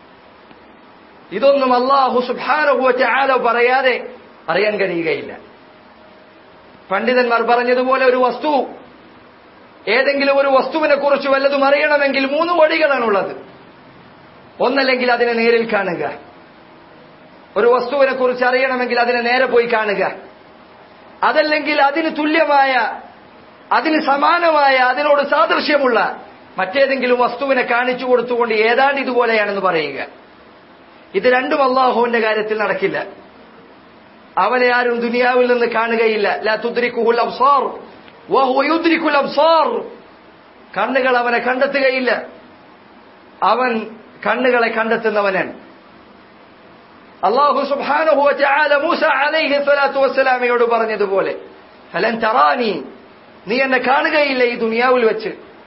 ഇതൊന്നും അള്ളാഹു സുബാനുഭവത്തെ ആലോ പറയാതെ അറിയാൻ കഴിയുകയില്ല പണ്ഡിതന്മാർ പറഞ്ഞതുപോലെ ഒരു വസ്തു ഏതെങ്കിലും ഒരു വസ്തുവിനെ കുറിച്ച് വല്ലതും അറിയണമെങ്കിൽ മൂന്ന് വഴികളാണുള്ളത് ഒന്നല്ലെങ്കിൽ അതിനെ നേരിൽ കാണുക ഒരു വസ്തുവിനെ കുറിച്ച് അറിയണമെങ്കിൽ അതിനെ നേരെ പോയി കാണുക അതല്ലെങ്കിൽ അതിന് തുല്യമായ അതിന് സമാനമായ അതിനോട് സാദൃശ്യമുള്ള മറ്റേതെങ്കിലും വസ്തുവിനെ കാണിച്ചു കൊടുത്തുകൊണ്ട് ഏതാണ്ട് ഇതുപോലെയാണെന്ന് പറയുക ഇത് രണ്ടും അള്ളാഹുവിന്റെ കാര്യത്തിൽ നടക്കില്ല അവനെ ആരും ദുനിയാവിൽ നിന്ന് കാണുകയില്ല ലാ തുദ്രിക്കുഹുൽ അബ്സാർ വഹുവ യുദ്രിക്കുൽ അബ്സാർ കണ്ണുകൾ അവനെ കണ്ടെത്തുകയില്ല അവൻ കണ്ണുകളെ കണ്ടെത്തുന്നവനാണ് അള്ളാഹു സുബ്ഹാനഹു വതആല മൂസ അലൈഹി സ്വലാത്തു വസ്സലാമയോട് പറഞ്ഞതുപോലെ ഹലൻ തറാനി നീ എന്നെ കാണുകയില്ല ഈ ദുനിയാവിൽ വെച്ച്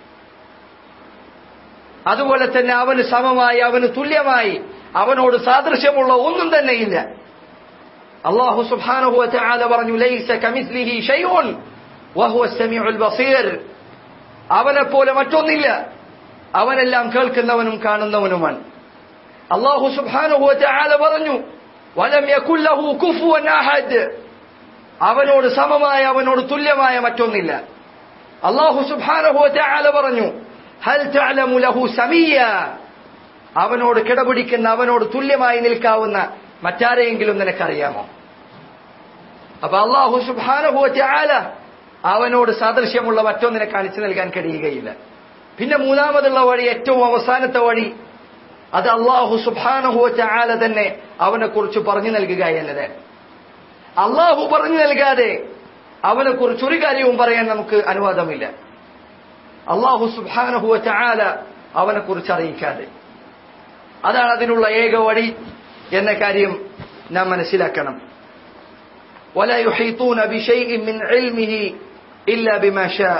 അതുപോലെ തന്നെ അവന് സമമായി അവന് തുല്യമായി അവനോട് സാദൃശ്യമുള്ള ഒന്നും തന്നെയില്ല അള്ളാഹു സുബ്ഹാനഹു വതആല പറഞ്ഞു ലൈസ കമിസ്ലിഹി ഷൈഉൻ വഹുവ സമീഉൽ ബസീർ അവനെ പോലെ മറ്റൊന്നില്ല അവനെല്ലാം കേൾക്കുന്നവനും കാണുന്നവനുമാണ് അള്ളാഹു സുബ്ഹാനഹു വതആല പറഞ്ഞു വലം യകുൽ ലഹു കുഫുവൻ അഹദ് അവനോട് സമമായ അവനോട് തുല്യമായ മറ്റൊന്നില്ല അള്ളാഹു സുബ്ഹാനഹു വതആല പറഞ്ഞു ഹൽ തഅലമു ലഹു സമീയ അവനോട് കിടപിടിക്കുന്ന അവനോട് തുല്യമായി നിൽക്കാവുന്ന മറ്റാരെയെങ്കിലും നിനക്കറിയാമോ അപ്പൊ അള്ളാഹു സുബ്ഹാനഹു വതആല അവനോട് സാദൃശ്യമുള്ള മറ്റൊന്നിനെ കാണിച്ചു നൽകാൻ കഴിയുകയില്ല പിന്നെ മൂന്നാമതുള്ള വഴി ഏറ്റവും അവസാനത്തെ വഴി അത് അള്ളാഹു സുബാനഹു ചാല തന്നെ അവനെ കുറിച്ച് പറഞ്ഞു നൽകുക എന്നതാണ് അള്ളാഹു പറഞ്ഞു നൽകാതെ അവനെ കുറിച്ച് ഒരു കാര്യവും പറയാൻ നമുക്ക് അനുവാദമില്ല അള്ളാഹു സുബാനഹുവ ചാല അവനെ കുറിച്ച് അറിയിക്കാതെ അതാണ് അതിനുള്ള ഏക വഴി എന്ന കാര്യം നാം മനസ്സിലാക്കണം ولا يحيطون بشيء من علمه إلا بما شاء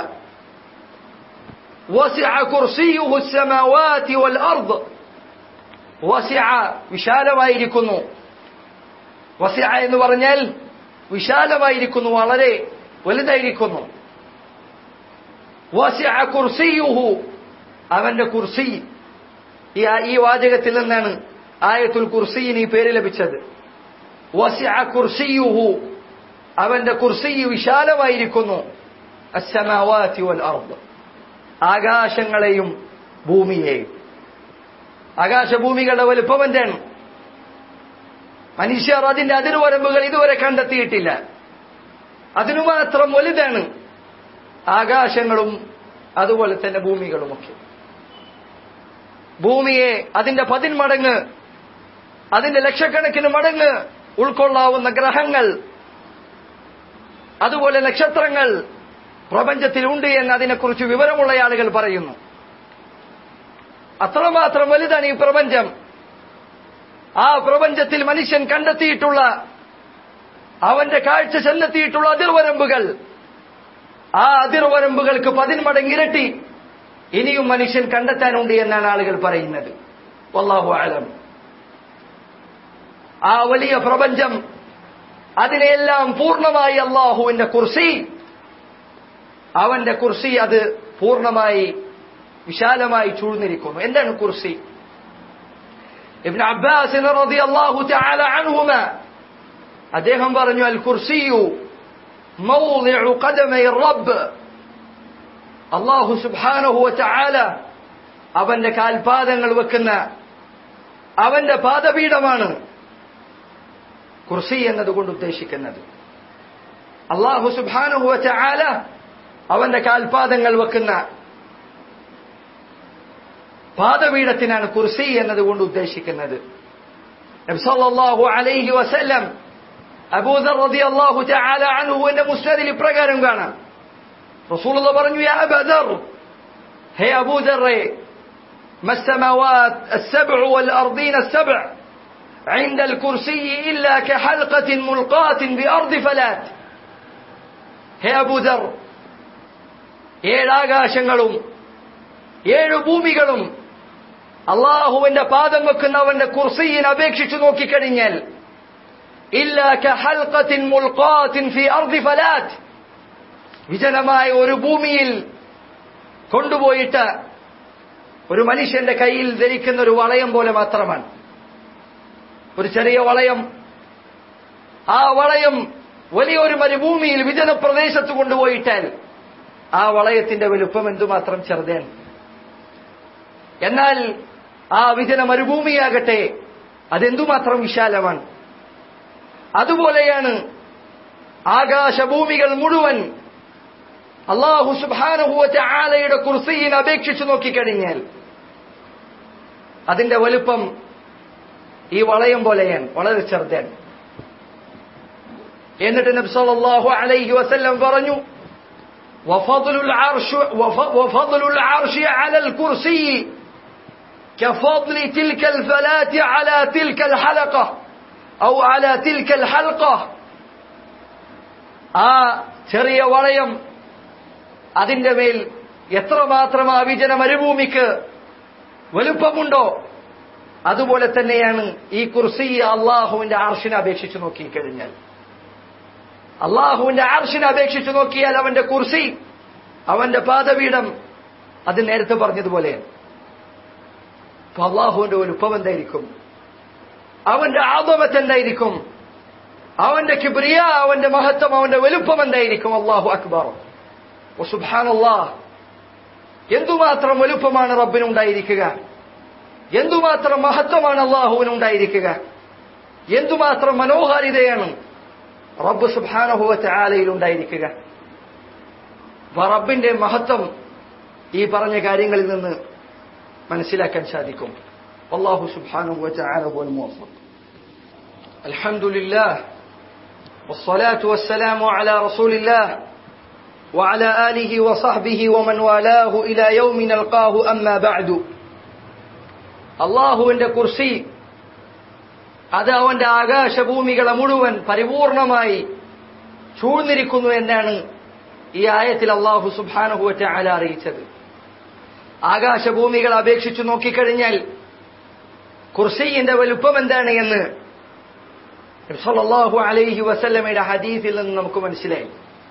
وسع كرسيه السماوات والأرض وسع വിശാലമായിരിക്കുന്നു വസിഅ എന്ന് പറഞ്ഞാൽ വിശാലമായിരിക്കുന്നു വളരെ വലുതായിരിക്കുന്നു വസിഅ കുർസിയുഹു അവന്റെ കുർസി ഈ ഈ വാചകത്തിൽ നിന്നാണ് ആയത്തുൽ കുർസിന് ഈ പേര് ലഭിച്ചത് വസിഅ കുർസിയുഹു അവന്റെ കുർസി വിശാലമായിരിക്കുന്നു അസ്സമാവാതി വൽ അർദ് ആകാശങ്ങളെയും ഭൂമിയെയും ആകാശഭൂമികളുടെ വലുപ്പം എന്താണ് മനുഷ്യർ അതിന്റെ അതിർവരമ്പുകൾ ഇതുവരെ കണ്ടെത്തിയിട്ടില്ല അതിനു മാത്രം വലുതാണ് ആകാശങ്ങളും അതുപോലെ തന്നെ ഭൂമികളുമൊക്കെ ഭൂമിയെ അതിന്റെ പതിന്മടങ്ങ് അതിന്റെ ലക്ഷക്കണക്കിന് മടങ്ങ് ഉൾക്കൊള്ളാവുന്ന ഗ്രഹങ്ങൾ അതുപോലെ നക്ഷത്രങ്ങൾ പ്രപഞ്ചത്തിലുണ്ട് എന്ന് അതിനെക്കുറിച്ച് വിവരമുള്ള ആളുകൾ പറയുന്നു അത്രമാത്രം വലുതാണ് ഈ പ്രപഞ്ചം ആ പ്രപഞ്ചത്തിൽ മനുഷ്യൻ കണ്ടെത്തിയിട്ടുള്ള അവന്റെ കാഴ്ച ചെന്നെത്തിയിട്ടുള്ള അതിർവരമ്പുകൾ ആ അതിർവരമ്പുകൾക്ക് പതിന്മടങ്ങിരട്ടി ഇനിയും മനുഷ്യൻ കണ്ടെത്താനുണ്ട് എന്നാണ് ആളുകൾ പറയുന്നത് വല്ലാഹു ആലം ആ വലിയ പ്രപഞ്ചം അതിനെയെല്ലാം പൂർണ്ണമായി അള്ളാഹുവിന്റെ കുർസി അവന്റെ കുർസി അത് പൂർണ്ണമായി വിശാലമായി ചൂഴ്ന്നിരിക്കുന്നു എന്താണ് കുർസി ഇബ്ൻ അബ്ബാസ് റളിയല്ലാഹു തആല അൻഹുമ അദ്ദേഹം പറഞ്ഞു അൽ കുർസിയു മൗളിഉ ഖദമൈ റബ്ബ് അല്ലാഹു സുബ്ഹാനഹു വതആല അവന്റെ കാൽപാദങ്ങൾ വെക്കുന്ന അവന്റെ പാദപീഠമാണ് കുർസി എന്നതുകൊണ്ട് ഉദ്ദേശിക്കുന്നത് അള്ളാഹു സുബാനുഹു വതആല അവന്റെ കാൽപാദങ്ങൾ വെക്കുന്ന പാദപീഠത്തിനാണ് കുർസി എന്നതുകൊണ്ട് ഉദ്ദേശിക്കുന്നത് നബ്സല്ലാഹു അലൈഹി വസല്ലം അബൂദർ റളിയല്ലാഹു തആല അൻഹുവിന്റെ മുസ്നദിൽ ഇപ്രകാരം കാണാം റസൂലുള്ള പറഞ്ഞു യാ അബദർ ഹേ അബൂദറെ ما السماوات السبع والأرضين السبع عند الكرسي إلا كحلقة ملقاة بأرض فلات ഹേ അബൂദർ ഏഴാകാശങ്ങളും ഏഴു ഭൂമികളും അള്ളാഹുവിന്റെ പാദം വെക്കുന്നവന്റെ കുർസിയിനെ അപേക്ഷിച്ചു നോക്കിക്കഴിഞ്ഞാൽ വിജനമായ ഒരു ഭൂമിയിൽ കൊണ്ടുപോയിട്ട് ഒരു മനുഷ്യന്റെ കയ്യിൽ ധരിക്കുന്ന ഒരു വളയം പോലെ മാത്രമാണ് ഒരു ചെറിയ വളയം ആ വളയം വലിയൊരു മരുഭൂമിയിൽ വിജന പ്രദേശത്ത് കൊണ്ടുപോയിട്ടാൽ ആ വളയത്തിന്റെ വലുപ്പം എന്തുമാത്രം ചെറുതാണ് എന്നാൽ ആ വിജന മരുഭൂമിയാകട്ടെ അതെന്തുമാത്രം വിശാലമാണ് അതുപോലെയാണ് ആകാശഭൂമികൾ മുഴുവൻ അള്ളാഹു സുബാനുഭൂവത്തെ ആലയുടെ കുർസിയിനെ അപേക്ഷിച്ചു നോക്കിക്കഴിഞ്ഞാൽ അതിന്റെ വലുപ്പം ഈ വളയം പോലെയാണ് വളരെ ചെറുതാണ് എന്നിട്ട് നബി സല്ലല്ലാഹു അലൈഹി വസല്ലം പറഞ്ഞു وفضل العرش وفضل العرش على الكرسي كفضل تلك الفلاة على تلك الحلقة أو على تلك الحلقة ആ ചെറിയ വളയം അതിന്റെ മേൽ എത്രമാത്രം ആ വിജന മരുഭൂമിക്ക് വലുപ്പമുണ്ടോ അതുപോലെ തന്നെയാണ് ഈ കുർസി അള്ളാഹുവിന്റെ ആർഷിനെ അപേക്ഷിച്ച് നോക്കിക്കഴിഞ്ഞാൽ അള്ളാഹുവിന്റെ ആർഷിനെ അപേക്ഷിച്ച് നോക്കിയാൽ അവന്റെ കുർസി അവന്റെ പാദപീഠം അത് നേരത്തെ പറഞ്ഞതുപോലെയാണ് അപ്പൊ അള്ളാഹുവിന്റെ വലുപ്പം എന്തായിരിക്കും അവന്റെ ആദമത്ത് എന്തായിരിക്കും അവന്റെ കിബ്രിയ അവന്റെ മഹത്വം അവന്റെ വലുപ്പം എന്തായിരിക്കും അള്ളാഹു അക്ബർ സുബാനല്ലാഹ് എന്തുമാത്രം വലുപ്പമാണ് റബ്ബിനുണ്ടായിരിക്കുക എന്തുമാത്രം മഹത്വമാണ് അള്ളാഹുവിനുണ്ടായിരിക്കുക എന്തുമാത്രം മനോഹാരിതയാണ് റബ്ബ് സുബാനഹുവത്തെ ആലയിൽ ഉണ്ടായിരിക്കുക റബ്ബിന്റെ മഹത്വം ഈ പറഞ്ഞ കാര്യങ്ങളിൽ നിന്ന് മനസ്സിലാക്കാൻ സാധിക്കും അള്ളാഹു സുബാനുഹുവത്തെ ആലഹുൽ മുവഫഖ് الحمد لله والصلاة والسلام على رسول الله وعلى آله وصحبه ومن والاه إلى يوم نلقاه أما بعد അള്ളാഹുവിന്റെ കുർസി അത് അവന്റെ ആകാശഭൂമികളെ മുഴുവൻ പരിപൂർണമായി ചൂഴ്ന്നിരിക്കുന്നു എന്നാണ് ഈ ആയത്തിൽ അള്ളാഹു സുബാനുഹുവറ്റ ആല അറിയിച്ചത് ആകാശഭൂമികൾ അപേക്ഷിച്ചു നോക്കിക്കഴിഞ്ഞാൽ കുർസിന്റെ വലുപ്പം എന്താണ് എന്ന് സല്ലല്ലാഹു അലൈഹി വസല്ലമയുടെ ഹദീസിൽ നിന്ന് നമുക്ക് മനസ്സിലായി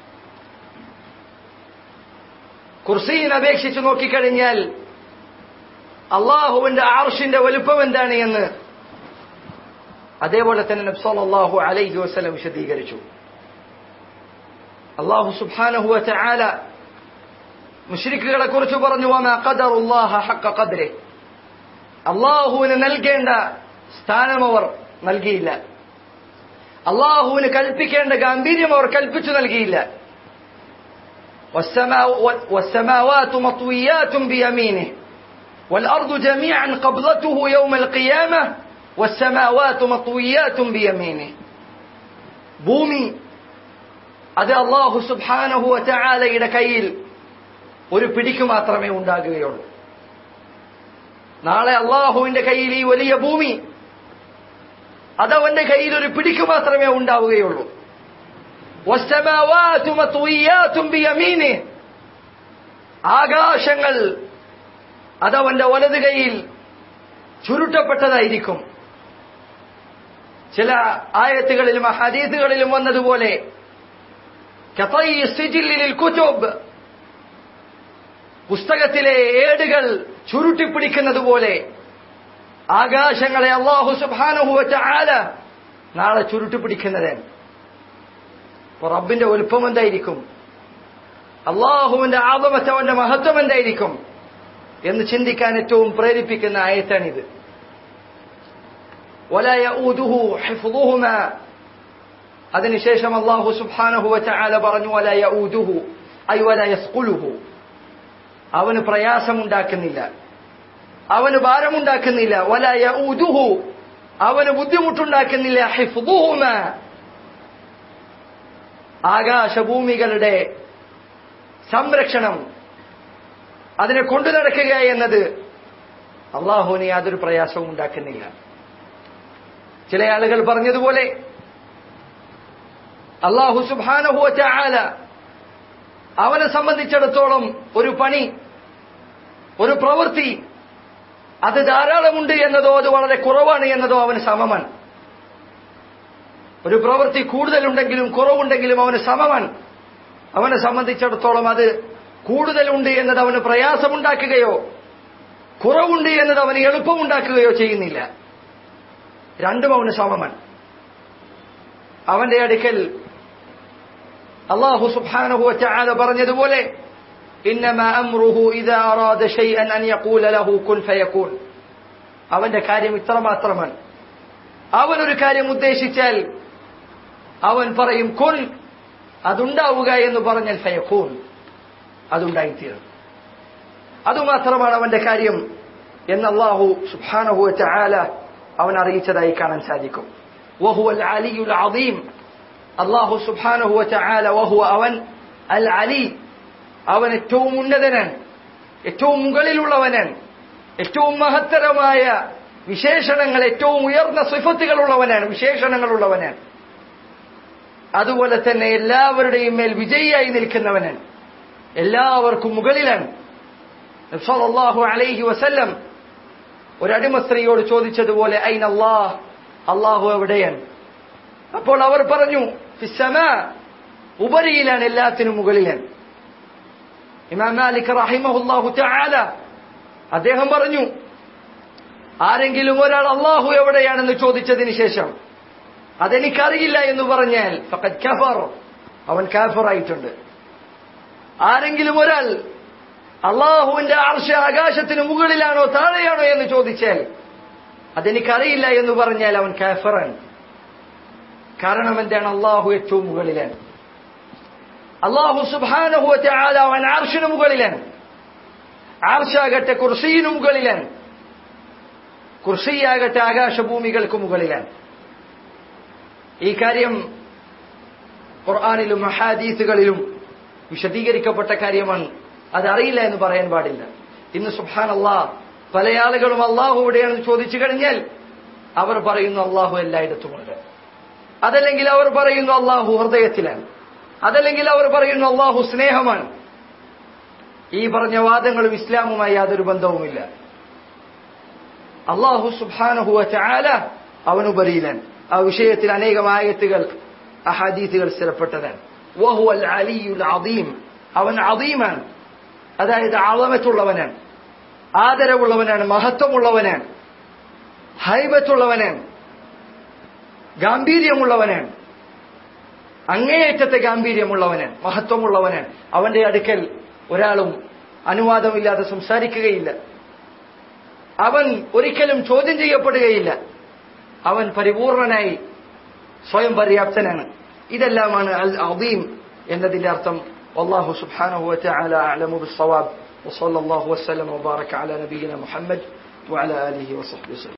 കുർസീനെ അപേക്ഷിച്ച് നോക്കിക്കഴിഞ്ഞാൽ അള്ളാഹുവിന്റെ ആർഷിന്റെ വലുപ്പം എന്താണ് എന്ന് അതേപോലെ തന്നെ നബ്സല്ലാഹു അലൈഹി വസ്ലം വിശദീകരിച്ചു അള്ളാഹു സുബാനഹു ആല മുഷ്രിക്കുകളെ കുറിച്ച് പറഞ്ഞു ഖദ്രെ അള്ളാഹുവിന് നൽകേണ്ട സ്ഥാനം അവർ നൽകിയില്ല അള്ളാഹുവിന് കൽപ്പിക്കേണ്ട ഗാംഭീര്യം അവർ കൽപ്പിച്ചു നൽകിയില്ല والسماوات مطويات بيمينه والأرض جميعا قبضته يوم القيامة والسماوات مطويات بيمينه ഭൂമി അത് അള്ളാഹു സുബാനഹു ചാലയുടെ കയ്യിൽ ഒരു പിടിക്ക് മാത്രമേ ഉണ്ടാകുകയുള്ളൂ നാളെ അള്ളാഹുവിന്റെ കയ്യിൽ ഈ വലിയ ഭൂമി അതവന്റെ കയ്യിൽ ഒരു പിടിക്ക് മാത്രമേ ഉണ്ടാവുകയുള്ളൂ ആകാശങ്ങൾ അതവന്റെ വലത് കൈയിൽ ചുരുട്ടപ്പെട്ടതായിരിക്കും ചില ആയത്തുകളിലും ഹദീസുകളിലും വന്നതുപോലെ കുതുബ് പുസ്തകത്തിലെ ഏടുകൾ ചുരുട്ടിപ്പിടിക്കുന്നത് പോലെ ആകാശങ്ങളെ അള്ളാഹു സുബാനുഹുവറ്റ ആല നാളെ ചുരുട്ടിപ്പിടിക്കുന്നതാണ് അപ്പൊ റബ്ബിന്റെ വലുപ്പം എന്തായിരിക്കും അള്ളാഹുവിന്റെ ആദമത്തെ അവന്റെ മഹത്വം എന്തായിരിക്കും എന്ന് ചിന്തിക്കാൻ ഏറ്റവും പ്രേരിപ്പിക്കുന്ന ആയത്താണിത് അതിനുശേഷം അള്ളാഹു സുബാനഹുവറ്റ ആല പറഞ്ഞു വലയ ഊദുഹു ഐ വലയസ്കുലുഹു അവന് പ്രയാസമുണ്ടാക്കുന്നില്ല അവന് ഭാരമുണ്ടാക്കുന്നില്ല വലയ ഊദുഹു അവന് ബുദ്ധിമുട്ടുണ്ടാക്കുന്നില്ല ഹിഫ്ദുഹുമ ആകാശഭൂമികളുടെ സംരക്ഷണം അതിനെ കൊണ്ടു നടക്കുക എന്നത് അള്ളാഹുവിന് യാതൊരു പ്രയാസവും ഉണ്ടാക്കുന്നില്ല ചില ആളുകൾ പറഞ്ഞതുപോലെ അള്ളാഹു സുബാനഹുവറ്റ ആല അവനെ സംബന്ധിച്ചിടത്തോളം ഒരു പണി ഒരു പ്രവൃത്തി അത് ധാരാളമുണ്ട് എന്നതോ അത് വളരെ കുറവാണ് എന്നതോ അവന് സമമാണ് ഒരു പ്രവൃത്തി കൂടുതലുണ്ടെങ്കിലും കുറവുണ്ടെങ്കിലും അവന് സമമാണ് അവനെ സംബന്ധിച്ചിടത്തോളം അത് കൂടുതലുണ്ട് എന്നത് അവന് പ്രയാസമുണ്ടാക്കുകയോ കുറവുണ്ട് എന്നത് അവന് എളുപ്പമുണ്ടാക്കുകയോ ചെയ്യുന്നില്ല രണ്ടും അവന് സമമാണ് അവന്റെ അടുക്കൽ അള്ളാഹു സുബാനഹു ചാല പറഞ്ഞതുപോലെ إنما أمره إذا أراد شيئا أن يقول له كن فيكون അവന്റെ കാര്യം ഇത്രമാത്രമാണ് അവൻ ഒരു കാര്യം ഉദ്ദേശിച്ചാൽ അവൻ പറയും കുൻ അതുണ്ടാവുക എന്ന് പറഞ്ഞാൽ ഫയക്കൂൻ അതുണ്ടായിത്തീരും അതുമാത്രമാണ് അവന്റെ കാര്യം എന്ന് അള്ളാഹു സുബാനഹു ചാല അവൻ അറിയിച്ചതായി കാണാൻ സാധിക്കും വഹു അൽ അലിയുൽ അദീം അള്ളാഹു സുബാനഹു ചാല വഹു അവൻ അൽ അലി അവൻ ഏറ്റവും ഉന്നതനാണ് ഏറ്റവും മുകളിലുള്ളവനാണ് ഏറ്റവും മഹത്തരമായ വിശേഷണങ്ങൾ ഏറ്റവും ഉയർന്ന സിഫത്തുകളുള്ളവനാണ് വിശേഷണങ്ങളുള്ളവനാണ് അതുപോലെ തന്നെ എല്ലാവരുടെയും മേൽ വിജയിയായി നിൽക്കുന്നവനാണ് എല്ലാവർക്കും മുകളിലാണ് സല്ലല്ലാഹു അലൈഹി വസല്ലം ഒരടിമ സ്ത്രീയോട് ചോദിച്ചതുപോലെ ഐൻ അള്ളാഹ് അള്ളാഹു എവിടെയാണ് അപ്പോൾ അവർ പറഞ്ഞു ഫിസ്സമ ഉപരിയിലാണ് എല്ലാത്തിനും മുകളിലാണ് ഇമാം മാലിക് റഹിമഹുല്ലാഹു തആല അദ്ദേഹം പറഞ്ഞു ആരെങ്കിലും ഒരാൾ അള്ളാഹു എവിടെയാണെന്ന് ചോദിച്ചതിന് ശേഷം അതെനിക്കറിയില്ല എന്ന് പറഞ്ഞാൽ ഫഖദ് കഫർ അവൻ കാഫറായിട്ടുണ്ട് ആരെങ്കിലും ഒരാൾ അള്ളാഹുവിന്റെ ആർഷ ആകാശത്തിന് മുകളിലാണോ താഴെയാണോ എന്ന് ചോദിച്ചാൽ അതെനിക്കറിയില്ല എന്ന് പറഞ്ഞാൽ അവൻ കാഫറാണ് കാരണം എന്താണ് അള്ളാഹു ഏറ്റവും മുകളിലാണ് അള്ളാഹു സുബാനഹുവത്തെ ആല അവൻ ആർഷിന് മുകളിലാണ് ആർഷാകട്ടെ കുർസിയിനു മുകളിലാണ് കുർസിയാകട്ടെ ആകാശഭൂമികൾക്ക് മുകളിലാണ് ഈ കാര്യം ഖുർആാനിലും മഹാദീസുകളിലും വിശദീകരിക്കപ്പെട്ട കാര്യമാണ് അതറിയില്ല എന്ന് പറയാൻ പാടില്ല ഇന്ന് സുഹാൻ അള്ളാഹ് പല ആളുകളും അള്ളാഹു എവിടെയാണെന്ന് ചോദിച്ചു കഴിഞ്ഞാൽ അവർ പറയുന്നു അള്ളാഹു എല്ലായിടത്തുമുണ്ട് അതല്ലെങ്കിൽ അവർ പറയുന്നു അള്ളാഹു ഹൃദയത്തിലാണ് അതല്ലെങ്കിൽ അവർ പറയുന്നു അള്ളാഹു സ്നേഹമാണ് ഈ പറഞ്ഞ വാദങ്ങളും ഇസ്ലാമുമായി യാതൊരു ബന്ധവുമില്ല അള്ളാഹു സുബാനഹുവ ചാല അവനുപരിയിലാണ് ആ വിഷയത്തിൽ അനേകം ആയത്തുകൾ അഹാദീത്തുകൾ സ്ഥിരപ്പെട്ടതാണ് വഹു അൽ അലിയുൽ അദീം അവൻ അദീമാണ് അതായത് ആളമറ്റുള്ളവനാണ് ആദരവുള്ളവനാണ് മഹത്വമുള്ളവനാണ് ഹൈബത്തുള്ളവനാണ് ഗാംഭീര്യമുള്ളവനാണ് അങ്ങേയറ്റത്തെ ഗാംഭീര്യമുള്ളവനാണ് മഹത്വമുള്ളവനാണ് അവന്റെ അടുക്കൽ ഒരാളും അനുവാദമില്ലാതെ സംസാരിക്കുകയില്ല അവൻ ഒരിക്കലും ചോദ്യം ചെയ്യപ്പെടുകയില്ല അവൻ പരിപൂർണനായി സ്വയം പര്യാപ്തനാണ് ഇതെല്ലാമാണ് അൽ അദീം എന്നതിന്റെ അർത്ഥം والله سبحانه وتعالى أعلم بالصواب وصلى الله وسلم وبارك على نبينا محمد وعلى آله وصحبه وسلم